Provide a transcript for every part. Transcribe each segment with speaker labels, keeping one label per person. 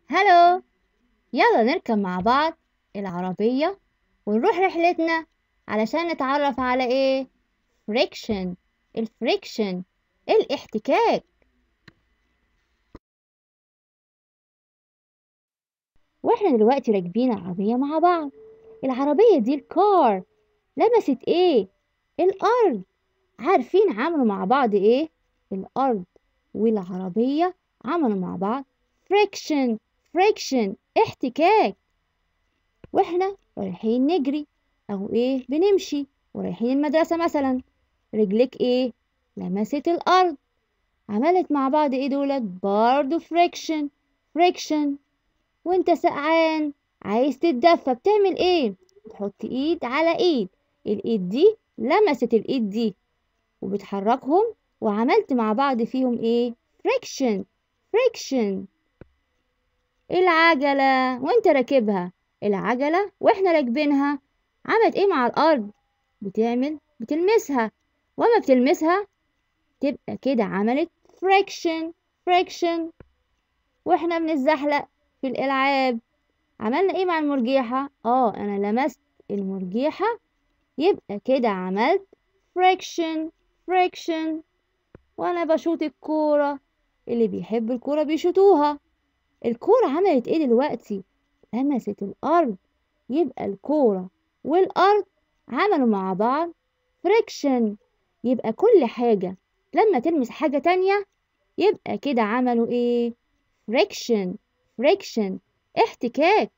Speaker 1: هلو يلا نركب مع بعض العربية ونروح رحلتنا علشان نتعرف على ايه فريكشن الفريكشن الاحتكاك واحنا دلوقتي راكبين العربية مع بعض العربية دي الكار لمست ايه الارض عارفين عملوا مع بعض ايه الارض والعربية عملوا مع بعض فريكشن فريكشن احتكاك واحنا رايحين نجري او ايه بنمشي ورايحين المدرسة مثلا رجلك ايه لمست الارض عملت مع بعض ايه دولت برضو فريكشن فريكشن وانت سقعان عايز تتدفى بتعمل ايه تحط ايد على ايد الايد دي لمست الايد دي وبتحركهم وعملت مع بعض فيهم ايه فريكشن فريكشن العجلة وانت راكبها العجلة واحنا راكبينها عملت ايه مع الارض بتعمل بتلمسها وما بتلمسها تبقى كده عملت فريكشن فريكشن واحنا بنتزحلق في الالعاب عملنا ايه مع المرجيحة اه انا لمست المرجيحة يبقى كده عملت فريكشن فريكشن وانا بشوط الكورة اللي بيحب الكورة بيشوطوها الكورة عملت ايه دلوقتي لمست الارض يبقى الكورة والارض عملوا مع بعض فريكشن يبقى كل حاجة لما تلمس حاجة تانية يبقى كده عملوا ايه فريكشن فريكشن احتكاك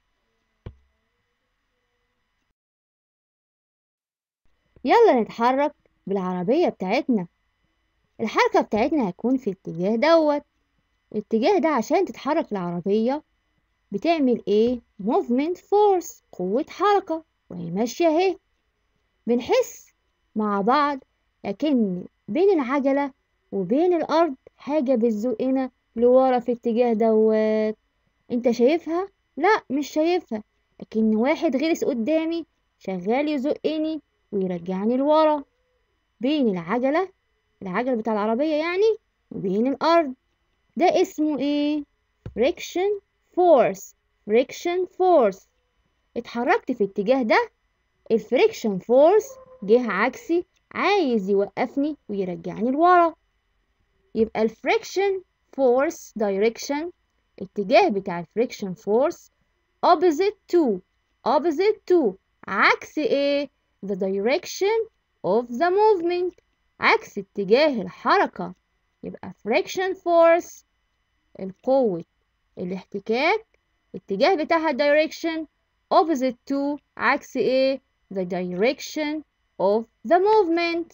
Speaker 1: يلا نتحرك بالعربية بتاعتنا الحركة بتاعتنا هتكون في اتجاه دوت الاتجاه ده عشان تتحرك العربية بتعمل ايه movement force قوة حركة وهي ماشية اهي بنحس مع بعض لكن بين العجلة وبين الأرض حاجة بتزقنا لورا في اتجاه دوت انت شايفها؟ لا مش شايفها لكن واحد غلس قدامي شغال يزقني ويرجعني لورا بين العجلة العجلة بتاع العربية يعني وبين الأرض ده اسمه ايه friction force friction force اتحركت في الاتجاه ده الفريكشن فورس جه عكسي عايز يوقفني ويرجعني لورا يبقى الفريكشن فورس دايركشن اتجاه بتاع الفريكشن فورس opposite to opposite to عكس ايه the direction of the movement عكس اتجاه الحركة يبقى friction force القوة الاحتكاك اتجاه بتاعها direction opposite to عكس ايه the direction of the movement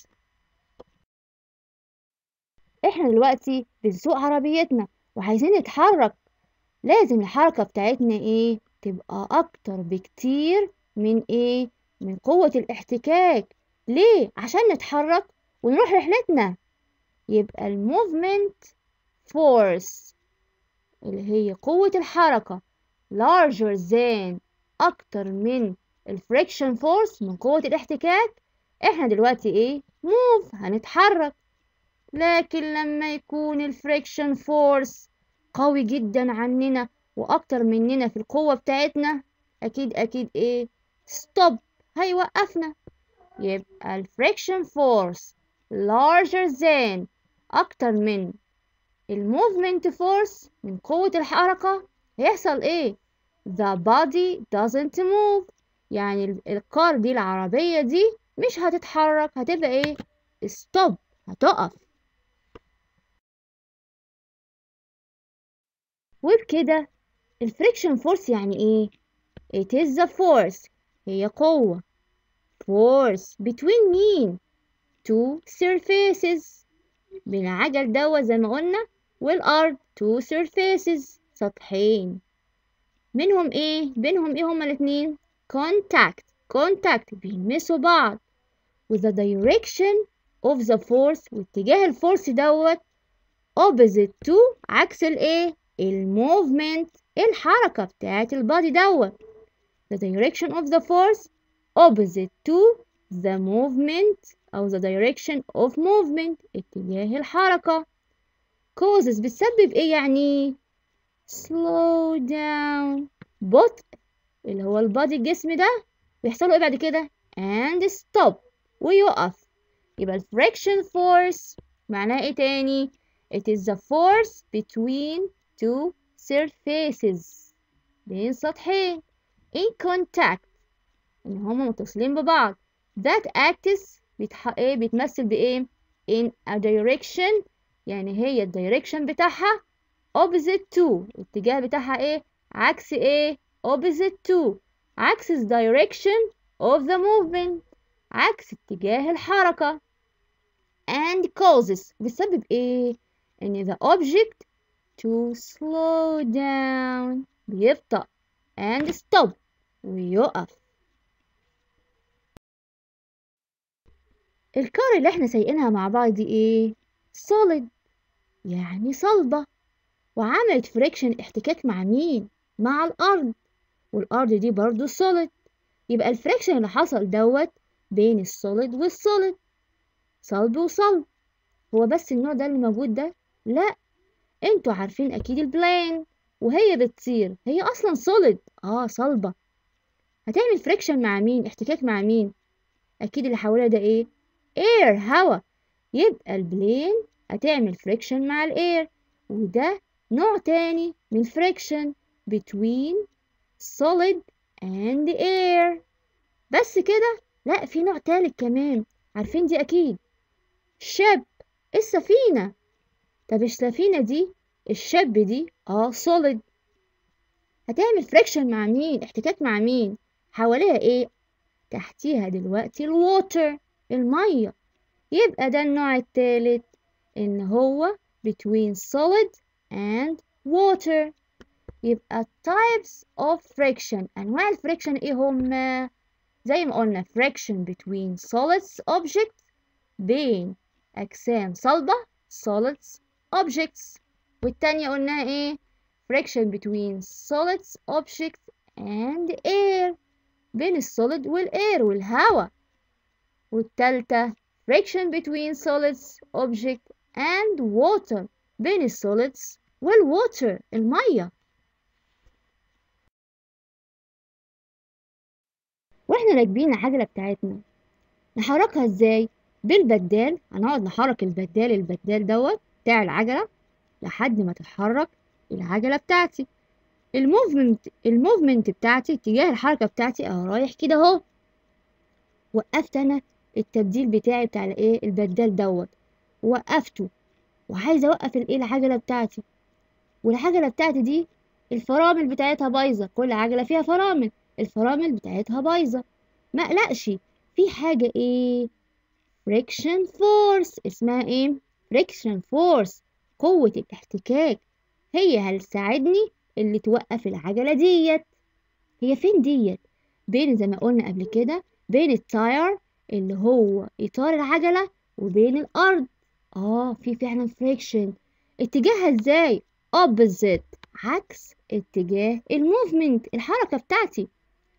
Speaker 1: احنا دلوقتي بنسوق عربيتنا وعايزين نتحرك لازم الحركة بتاعتنا ايه تبقى اكتر بكتير من ايه من قوة الاحتكاك ليه عشان نتحرك ونروح رحلتنا يبقى الموفمنت فورس اللي هي قوة الحركة larger than أكتر من الفريكشن فورس من قوة الاحتكاك احنا دلوقتي ايه موف هنتحرك لكن لما يكون الفريكشن فورس قوي جدا عننا واكتر مننا في القوة بتاعتنا اكيد اكيد ايه ستوب هيوقفنا يبقى الفريكشن فورس larger than اكتر من الموفمنت فورس من قوة الحركة هيحصل ايه the body doesn't move يعني الكار دي العربية دي مش هتتحرك هتبقى ايه stop هتقف وبكده الفريكشن فورس يعني ايه it is the force هي قوة force between مين two surfaces بين العجل دوت زي ما قلنا والأرض two surfaces سطحين منهم ايه بينهم ايه هما الاتنين contact contact بيلمسوا بعض with the direction of the force واتجاه الفورس دوت opposite to عكس الايه الموفمنت الحركة بتاعت البادي دوت the direction of the force opposite to the movement أو the direction of movement اتجاه الحركة causes بتسبب ايه يعني slow down بطء اللي هو البادي الجسم ده بيحصل له ايه بعد كده and stop ويقف يبقى ال friction force معناه ايه تاني it is the force between two surfaces بين سطحين in contact ان هما متصلين ببعض that acts بيتح... ايه بيتمثل بايه in a direction يعني هي الدايركشن بتاعها opposite to الاتجاه بتاعها ايه عكس ايه opposite to عكس the direction of the movement عكس اتجاه الحركة and causes بتسبب ايه ان the object to slow down بيبطأ and stop ويقف الكار اللي احنا سايقينها مع بعض دي ايه solid يعني صلبة وعملت فريكشن احتكاك مع مين مع الارض والارض دي برضو solid يبقى الفريكشن اللي حصل دوت بين السوليد والسوليد صلب وصلب هو بس النوع ده اللي موجود ده لا انتوا عارفين اكيد البلين وهي بتطير هي اصلا سوليد اه صلبة هتعمل فريكشن مع مين احتكاك مع مين اكيد اللي حواليها ده ايه اير هوا يبقى البلين هتعمل فريكشن مع الاير وده نوع تاني من فريكشن between solid and air بس كده لا في نوع تالت كمان عارفين دي اكيد شاب السفينة طب السفينة دي الشاب دي اه solid هتعمل فريكشن مع مين احتكاك مع مين حواليها ايه تحتيها دلوقتي الووتر المية يبقى ده النوع التالت ان هو between solid and water يبقى types of friction أنواع الفريكشن إيه هما؟ زي ما قلنا friction between solids objects بين أجسام صلبة solids objects والتانية قلنا إيه؟ friction between solids objects and air بين السوليد والإير والهواء والتالتة friction between solids object and water بين السوليدز والووتر المية واحنا راكبين العجلة بتاعتنا نحركها ازاي بالبدال هنقعد نحرك البدال البدال دوت بتاع العجلة لحد ما تتحرك العجلة بتاعتي الموفمنت الموفمنت بتاعتي اتجاه الحركة بتاعتي اه رايح كده اهو وقفت انا التبديل بتاعي بتاع الايه البدال دوت وقفته وعايزة اوقف الايه العجلة بتاعتي والعجلة بتاعتي دي الفرامل بتاعتها بايظة كل عجلة فيها فرامل الفرامل بتاعتها بايظة ما اقلقش في حاجة ايه فريكشن فورس اسمها ايه فريكشن فورس قوة الاحتكاك هي هتساعدني اللي توقف العجلة ديت هي فين ديت بين زي ما قلنا قبل كده بين التاير اللي هو اطار العجلة وبين الارض اه في فعلا فريكشن اتجاهها ازاي opposite عكس اتجاه الموفمنت الحركة بتاعتي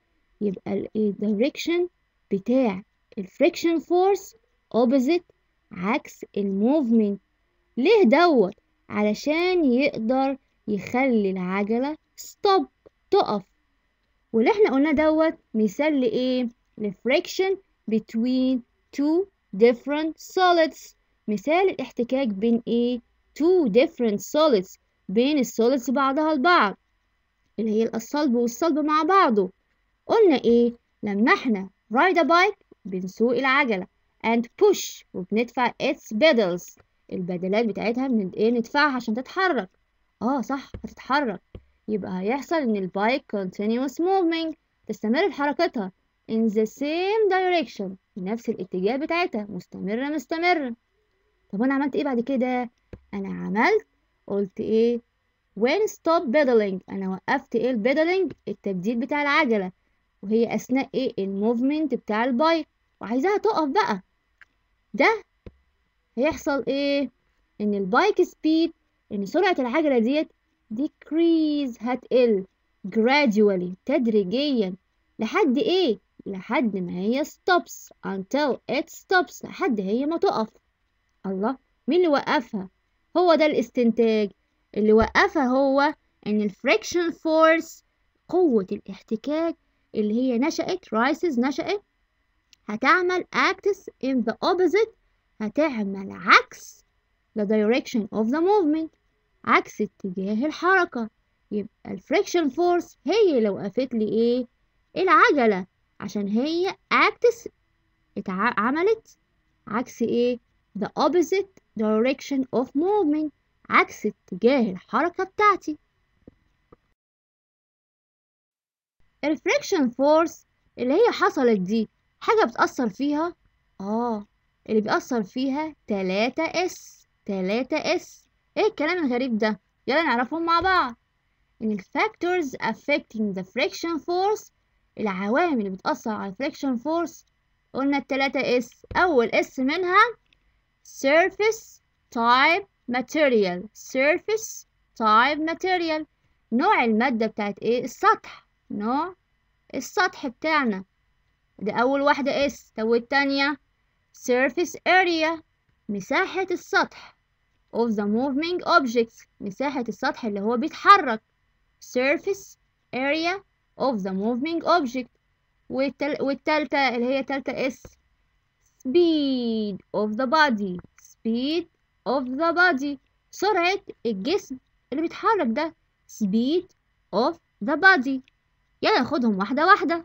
Speaker 1: يبقى الدايركشن بتاع الفريكشن فورس opposite عكس الموفمنت ليه دوت علشان يقدر يخلي العجلة stop تقف واللي احنا قلنا دوت مثال لإيه لفريكشن between two different solids مثال الاحتكاك بين ايه two different solids بين السوليدز بعضها البعض اللي هي الصلب والصلب مع بعضه قلنا ايه لما احنا ride a bike بنسوق العجلة and push وبندفع its pedals البدلات بتاعتها من ايه ندفعها عشان تتحرك اه صح هتتحرك يبقى هيحصل ان البايك continuous moving تستمر في حركتها in the same direction في نفس الاتجاه بتاعتها مستمرة مستمرة طب انا عملت ايه بعد كده انا عملت قلت ايه when stop pedaling انا وقفت ايه البيدالينج التبديل بتاع العجلة وهي اثناء ايه الموفمنت بتاع البايك وعايزاها تقف بقى ده هيحصل ايه ان البايك سبيد ان سرعة العجلة ديت decrease هتقل gradually تدريجيا لحد ايه لحد ما هي stops until it stops لحد هي ما تقف الله مين اللي وقفها هو ده الاستنتاج اللي وقفها هو إن الفريكشن فورس قوة الاحتكاك اللي هي نشأت rises نشأت هتعمل acts in the opposite هتعمل عكس the direction of the movement عكس اتجاه الحركة يبقى الفريكشن فورس هي اللي وقفت لي ايه العجلة عشان هي acts اتعملت عكس ايه the opposite direction of movement عكس اتجاه الحركة بتاعتي الفريكشن فورس اللي هي حصلت دي حاجة بتأثر فيها اه اللي بيأثر فيها تلاتة اس تلاتة اس ايه الكلام الغريب ده يلا نعرفهم مع بعض ان الفاكتورز affecting the friction force العوامل اللي بتأثر على الفريكشن فورس قلنا التلاتة اس أول اس منها surface type material surface type material نوع المادة بتاعت ايه السطح نوع السطح بتاعنا ده أول واحدة اس طب والتانية surface area مساحة السطح of the moving objects مساحة السطح اللي هو بيتحرك surface area of the moving object والتل... والتالتة اللي هي تالتة اس speed of the body speed of the body سرعة الجسم اللي بيتحرك ده speed of the body يلا ناخدهم واحدة واحدة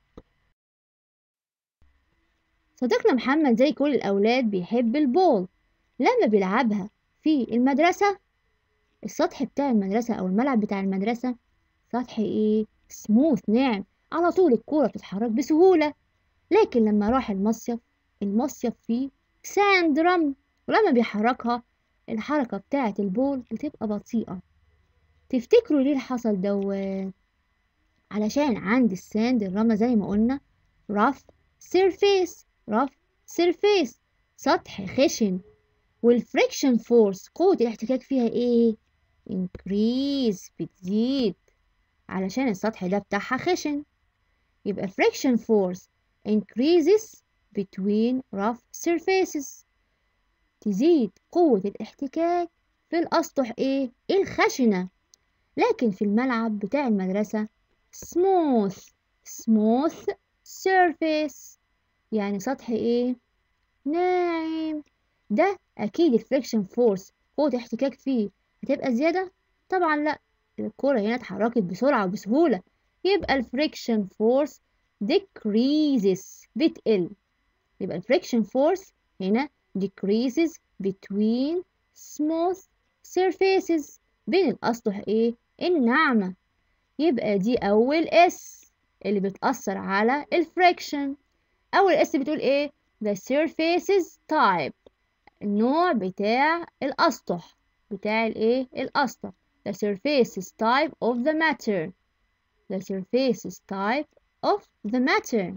Speaker 1: صديقنا محمد زي كل الأولاد بيحب البول لما بيلعبها في المدرسة السطح بتاع المدرسة أو الملعب بتاع المدرسة سطح إيه سموث ناعم على طول الكورة بتتحرك بسهولة لكن لما راح المصيف المصيف فيه ساند رمل ولما بيحركها الحركة بتاعة البول بتبقى بطيئة تفتكروا ليه حصل دوت علشان عند الساند الرملة زي ما قلنا rough surface rough surface سطح خشن والفريكشن فورس قوة الاحتكاك فيها ايه increase بتزيد علشان السطح ده بتاعها خشن يبقى friction force increases between rough surfaces تزيد قوة الاحتكاك في الأسطح ايه الخشنة لكن في الملعب بتاع المدرسة smooth smooth surface يعني سطح ايه ناعم ده اكيد الفريكشن فورس قوة الاحتكاك فيه هتبقى زيادة طبعا لا الكرة هنا اتحركت بسرعة وبسهولة يبقى الفريكشن فورس decreases بتقل يبقى الفريكشن فورس هنا decreases between smooth surfaces بين الأسطح ايه الناعمة يبقى دي أول اس اللي بتأثر على الفريكشن أول اس بتقول ايه the surfaces type النوع بتاع الأسطح بتاع الايه الأسطح the surfaces type of the matter the surfaces type of the matter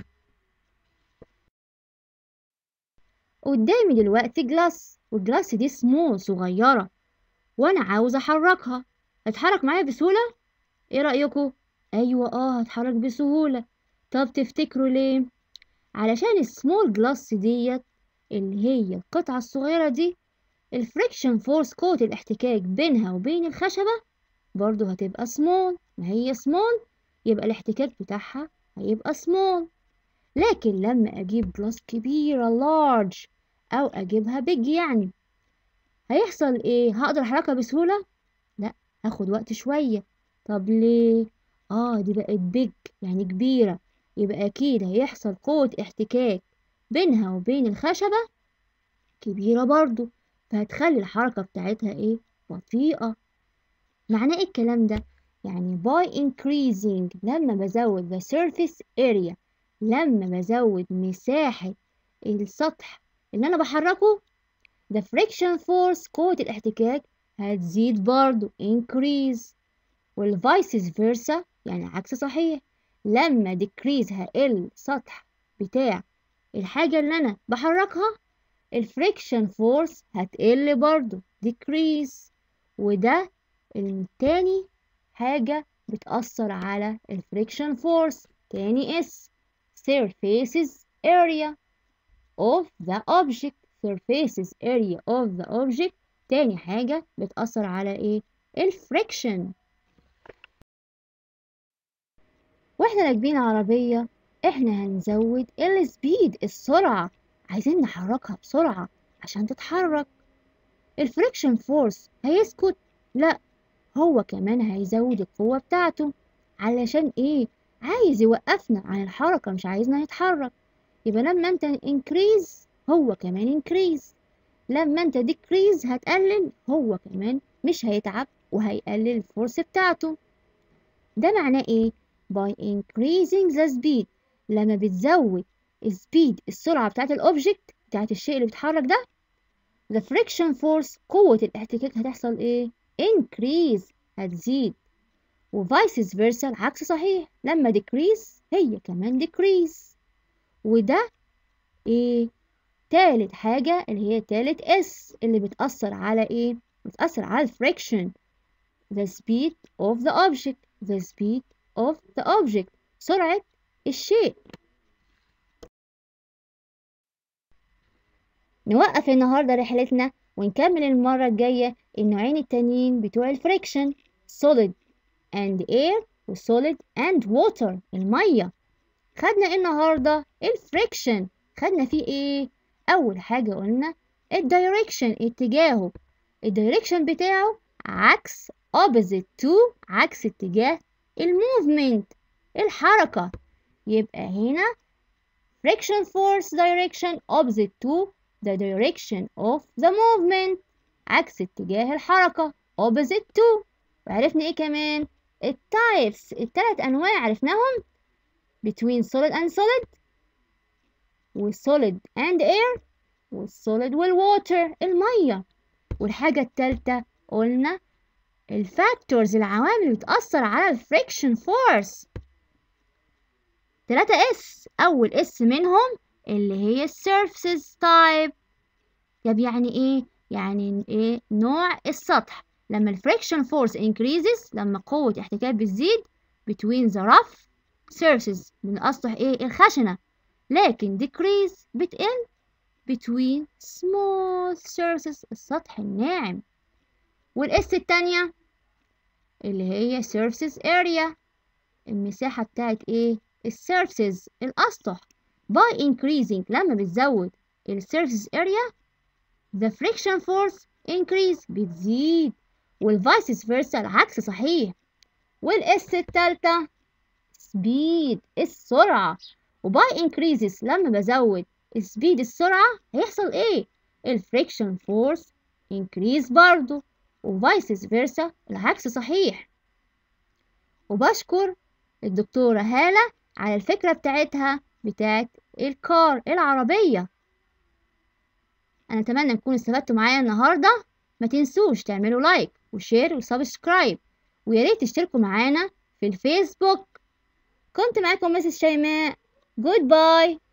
Speaker 1: قدامي دلوقتي جلاس والجلاس دي سمول صغيرة وانا عاوزة احركها هتحرك معايا بسهولة ايه رأيكم ايوه اه هتحرك بسهولة طب تفتكروا ليه علشان السمول جلاس ديت اللي هي القطعة الصغيرة دي الفريكشن فورس قوة الاحتكاك بينها وبين الخشبة برضو هتبقى سمول ما هي سمول يبقى الاحتكاك بتاعها هيبقى سمول لكن لما اجيب جلاس كبيرة لارج او اجيبها بيج يعني هيحصل ايه هقدر احركها بسهولة لا هاخد وقت شوية طب ليه اه دي بقت بيج يعني كبيرة يبقى اكيد هيحصل قوة احتكاك بينها وبين الخشبة كبيرة برضو فهتخلي الحركة بتاعتها ايه بطيئة معناه ايه الكلام ده يعني by increasing لما بزود the surface area لما بزود مساحة السطح اللي أنا بحركه the friction force قوة الاحتكاك هتزيد برضو increase والvice versa يعني عكس صحيح لما decrease هقل سطح بتاع الحاجة اللي أنا بحركها الفريكشن فورس هتقل برضو decrease وده التاني حاجة بتأثر على الفريكشن فورس تاني اس surfaces area of the object surfaces area of the object تاني حاجة بتأثر على ايه الفريكشن واحنا راكبين عربية احنا هنزود السبيد السرعة عايزين نحركها بسرعة عشان تتحرك الفريكشن فورس هيسكت لا هو كمان هيزود القوة بتاعته علشان ايه عايز يوقفنا عن الحركة مش عايزنا نتحرك يبقى لما انت increase هو كمان increase لما انت decrease هتقلل هو كمان مش هيتعب وهيقلل الفورس بتاعته ده معناه ايه by increasing the speed لما بتزود السبيد السرعة بتاعت الأوبجكت بتاعت الشيء اللي بيتحرك ده the friction force قوة الاحتكاك هتحصل ايه increase هتزيد و vice versa العكس صحيح لما decrease هي كمان decrease وده ايه تالت حاجة اللي هي تالت اس اللي بتأثر على ايه بتأثر على الفريكشن the speed of the object the speed of the object سرعة الشيء نوقف النهاردة رحلتنا ونكمل المرة الجاية النوعين التانيين بتوع الفريكشن solid and air و solid and water المية خدنا ايه النهاردة الفريكشن خدنا فيه ايه أول حاجة قلنا الدايركشن اتجاهه الدايركشن بتاعه عكس opposite to عكس اتجاه الموفمنت الحركة يبقى هنا friction force direction opposite to the direction of the movement عكس اتجاه الحركة opposite to وعرفنا ايه كمان التايبس التلات انواع عرفناهم between solid and solid والsolid and air والsolid والwater المية والحاجة التالتة قلنا الفاكتورز العوامل اللي بتأثر على الفريكشن فورس تلاتة اس أول اس منهم اللي هي السيرفيسز تايب طب يعني ايه يعني ايه نوع السطح لما الفريكشن فورس increases لما قوة احتكاك بتزيد between the rough surfaces من أسطح ايه الخشنة لكن decrease بتقل between smooth surfaces السطح الناعم والاس التانية اللي هي surfaces area المساحة بتاعت ايه السيرفيسز الأسطح by increasing لما بتزود السيرفيس area the friction force increase بتزيد والفايسس فيرسا العكس صحيح والاس التالتة speed السرعة وباي increases لما بزود speed السرعة هيحصل ايه الفريكشن فورس increase برضو وفايسس فيرسا العكس صحيح وبشكر الدكتورة هالة على الفكرة بتاعتها بتاعت الكار العربية أنا أتمنى تكونوا استفدتوا معايا النهاردة ما تنسوش تعملوا لايك وشير وسبسكرايب ويا ريت تشتركوا معانا في الفيسبوك كنت معاكم مسز شيماء جود باي